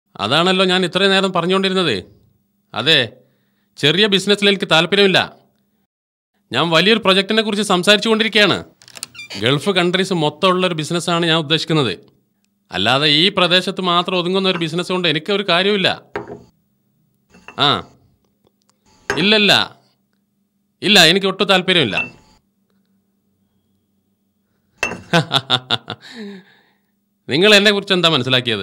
അതാണല്ലോ ഞാൻ ഇത്രയും നേരം പറഞ്ഞുകൊണ്ടിരുന്നത് അതെ ചെറിയ ബിസിനസ്സിൽ എനിക്ക് താല്പര്യമില്ല ഞാൻ വലിയൊരു പ്രൊജക്റ്റിനെ കുറിച്ച് സംസാരിച്ചു കൊണ്ടിരിക്കുകയാണ് ഗൾഫ് കൺട്രീസ് മൊത്തമുള്ളൊരു ബിസിനസ്സാണ് ഞാൻ ഉദ്ദേശിക്കുന്നത് അല്ലാതെ ഈ പ്രദേശത്ത് മാത്രം ഒതുങ്ങുന്ന ഒരു ബിസിനസ് കൊണ്ട് എനിക്ക് ഒരു കാര്യമില്ല ആ ഇല്ലല്ല ഇല്ല എനിക്ക് ഒട്ടും താല്പര്യമില്ല നിങ്ങൾ എന്നെ കുറിച്ച് എന്താ മനസ്സിലാക്കിയത്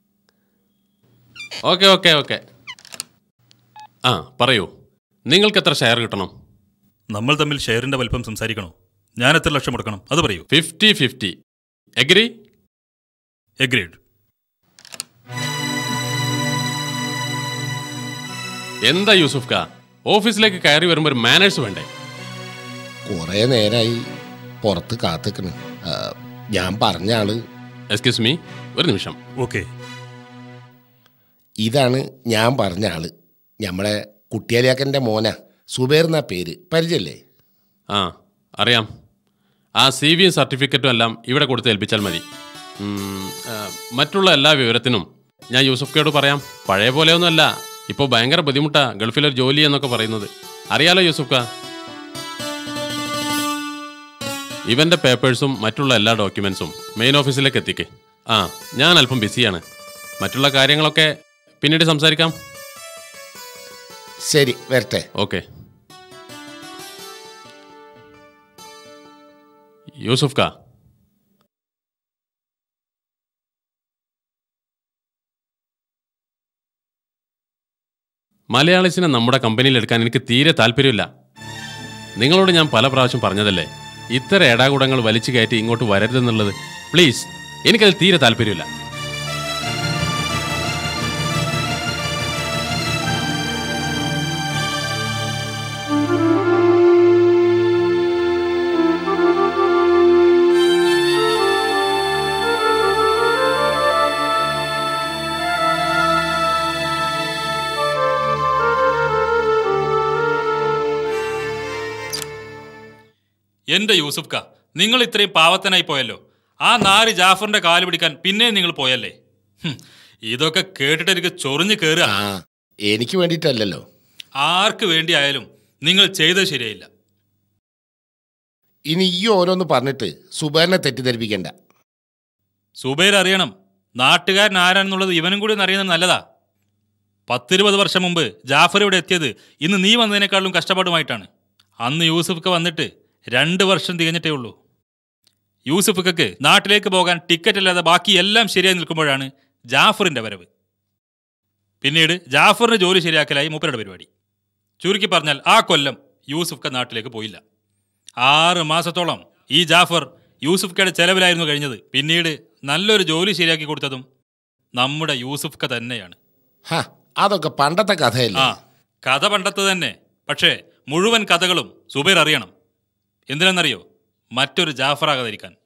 ഓക്കെ ഓക്കെ ഓക്കെ ആ പറയൂ നിങ്ങൾക്ക് എത്ര ഷെയർ കിട്ടണം നമ്മൾ തമ്മിൽ ഷെയറിന്റെ വലിപ്പം സംസാരിക്കണോ ഞാൻ എത്ര ലക്ഷം മുടക്കണം അത് പറയൂ ഫിഫ്റ്റി ഫിഫ്റ്റി എഗ്രി എഗ്രീഡ് എന്താ യൂസുഫ് കാ ഓഫീസിലേക്ക് കയറി വരുമ്പോൾ ഒരു മാനേഴ്സ് വേണ്ടേ കുറേ നേരമായി പുറത്ത് കാത്തിക്കണ് ആ, ഞാൻ പറഞ്ഞ ആള് എക്സ്ക്യൂസ് മീ ഒരു നിമിഷം ഓക്കെ ഇതാണ് ഞാൻ പറഞ്ഞ ആള് നമ്മളെ കുട്ടിയാലിയാക്കൻ്റെ മോന സുബേർ എന്നാ പേര് പരിചയല്ലേ ആ അറിയാം ആ സി വിയും സർട്ടിഫിക്കറ്റും എല്ലാം ഇവിടെ കൊടുത്ത് ഏൽപ്പിച്ചാൽ മതി ഉം, ആ, മറ്റുള്ള എല്ലാ വിവരത്തിനും ഞാൻ യൂസുഫ് കേട് പറയാം പഴയ പോലെയൊന്നുമല്ല ഇപ്പോൾ ഭയങ്കര ബുദ്ധിമുട്ടാ ഗൾഫിലൊരു ജോലി എന്നൊക്കെ പറയുന്നത് അറിയാലോ യൂസുഫ് കാ ഇവന്റെ പേപ്പേഴ്സും മറ്റുള്ള എല്ലാ ഡോക്യുമെന്റ്സും മെയിൻ ഓഫീസിലേക്ക് എത്തിക്ക് ആ ഞാൻ അല്പം ബിസിയാണ് മറ്റുള്ള കാര്യങ്ങളൊക്കെ പിന്നീട് സംസാരിക്കാം ശരി വരട്ടെ ഓക്കെ യൂസുഫ് കാ മലയാളീസിനെ നമ്മുടെ കമ്പനിയിൽ എടുക്കാൻ എനിക്ക് തീരെ താല്പര്യമില്ല നിങ്ങളോട് ഞാൻ പല പ്രാവശ്യം പറഞ്ഞതല്ലേ ഇത്തരം ഏടാകൂടങ്ങൾ വലിച്ചു കയറ്റി ഇങ്ങോട്ട് വരരുതെന്നുള്ളത് പ്ലീസ് എനിക്കത് തീരെ താല്പര്യമില്ല എന്റെ യൂസുഫ് ക നിങ്ങൾ ഇത്രയും പാവത്തനായി പോയല്ലോ ആ നാല് ജാഫറിന്റെ കാല് പിടിക്കാൻ പിന്നെയും നിങ്ങൾ പോയല്ലേ ഹും, ഇതൊക്കെ കേട്ടിട്ട് എനിക്ക് ചൊറിഞ്ഞു കയറുക ആ എനിക്ക് വേണ്ടിയിട്ടല്ലല്ലോ ആർക്ക് വേണ്ടിയായാലും നിങ്ങൾ ചെയ്തത് ശരിയായില്ല ഇനി ഈ ഓരോന്ന് പറഞ്ഞിട്ട് സുബേറിനെ തെറ്റിദ്ധരിപ്പിക്കണ്ട സുബൈർ അറിയണം നാട്ടുകാരൻ ആരാണെന്നുള്ളത് ഇവനും കൂടി ഒന്ന് അറിയുന്നത് നല്ലതാ പത്തിരുപത് വർഷം മുമ്പ് ജാഫർ ഇവിടെ എത്തിയത് ഇന്ന് നീ വന്നതിനേക്കാളും കഷ്ടപ്പാടുമായിട്ടാണ് അന്ന് യൂസുഫ്ക്ക് വന്നിട്ട് രണ്ട് വർഷം തികഞ്ഞിട്ടേ ഉള്ളൂ യൂസുഫ്ക്ക് നാട്ടിലേക്ക് പോകാൻ ടിക്കറ്റ് അല്ലാതെ ബാക്കി എല്ലാം ശരിയായി നിൽക്കുമ്പോഴാണ് ജാഫറിന്റെ വരവ് പിന്നീട് ജാഫറിന് ജോലി ശരിയാക്കലായി മൂപ്പരുടെ പരിപാടി ചുരുക്കി പറഞ്ഞാൽ ആ കൊല്ലം യൂസുഫ്ക്ക നാട്ടിലേക്ക് പോയില്ല ആറ് മാസത്തോളം ഈ ജാഫർ യൂസുഫ്ക്കയുടെ ചെലവിലായിരുന്നു കഴിഞ്ഞത് പിന്നീട് നല്ലൊരു ജോലി ശരിയാക്കി കൊടുത്തതും നമ്മുടെ യൂസുഫ്ക്ക തന്നെയാണ് ഹ അതൊക്കെ പണ്ടത്തെ കഥയല്ലേ ആ കഥ പണ്ടത്ത് തന്നെ പക്ഷേ മുഴുവൻ കഥകളും സുബൈർ അറിയണം എന്തിനെന്നറിയോ മറ്റൊരു ജാഫറാകാതിരിക്കാൻ